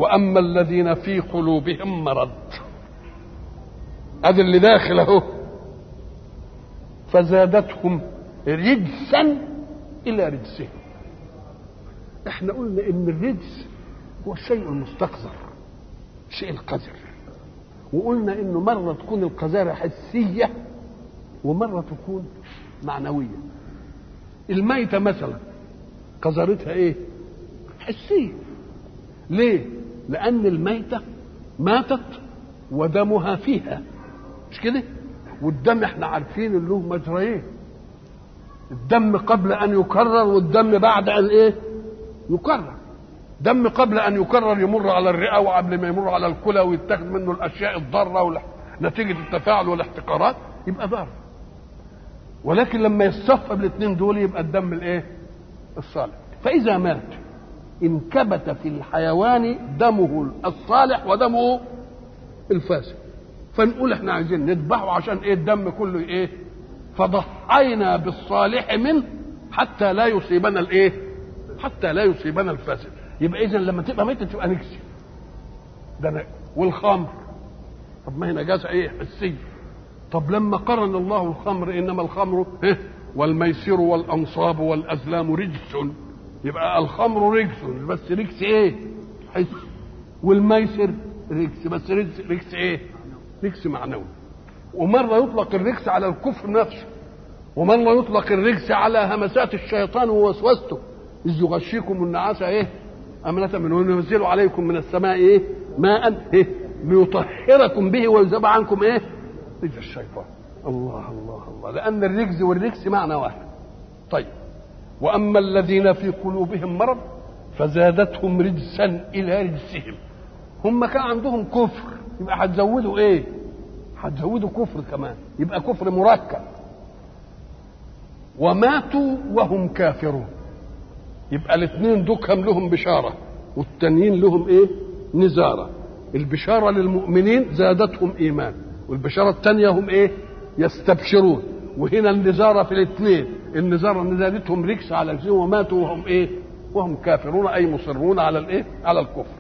واما الذين في قلوبهم مرض ادي اللي داخل اهو فزادتهم رجسا الى رجسهم احنا قلنا ان الرجس هو الشيء المستقذر الشيء القذر وقلنا انه مره تكون القذاره حسيه ومره تكون معنويه الميته مثلا قذرتها ايه حسيه ليه لان الميته ماتت ودمها فيها مش كده والدم احنا عارفين اللي له مجريين الدم قبل ان يكرر والدم بعد ان ايه يكرر دم قبل ان يكرر يمر على الرئه وقبل ما يمر على الكلى ويتاخد منه الاشياء الضاره نتيجه التفاعل والاحتقارات يبقى ضار ولكن لما يصفى بالاثنين دول يبقى الدم الايه الصالح فاذا مات انكبت في الحيوان دمه الصالح ودمه الفاسد فنقول احنا عايزين نذبحه عشان ايه الدم كله ايه فضحينا بالصالح منه حتى لا يصيبنا الايه حتى لا يصيبنا الفاسد يبقى اذا لما تبقى ميتة تبقى نجسة ده أنا والخمر طب ما هي نجاسة ايه حسية طب لما قرن الله الخمر انما الخمر إيه؟ والميسر والانصاب والازلام رجس يبقى الخمر رجس بس رجس ايه حس والميسر رجس بس رجس, رجس ايه رجس معنوي ومره يطلق الرجس على الكفر نفسه ومره يطلق الرجس على همسات الشيطان ووسوسته اذ يغشيكم النعاس ايه أمنة منه وينزل عليكم من السماء ايه ماء ايه ليطهركم به ويذهب عنكم ايه رجس الشيطان الله الله الله لأن الرجز والرجس معنى واحد طيب وأما الذين في قلوبهم مرض فزادتهم رجسا إلى رجسهم هم كان عندهم كفر يبقى هتزودوا ايه هتزودوا كفر كمان يبقى كفر مركب وماتوا وهم كافرون يبقى الاثنين دكهم لهم بشارة والتانيين لهم ايه نزارة البشارة للمؤمنين زادتهم إيمان والبشارة الثانية هم ايه يستبشرون وهنا النزارة في الاثنين النزارة ان زادتهم ركس على الجزء وماتوا وهم ايه وهم كافرون اي مصرون على الايه على الكفر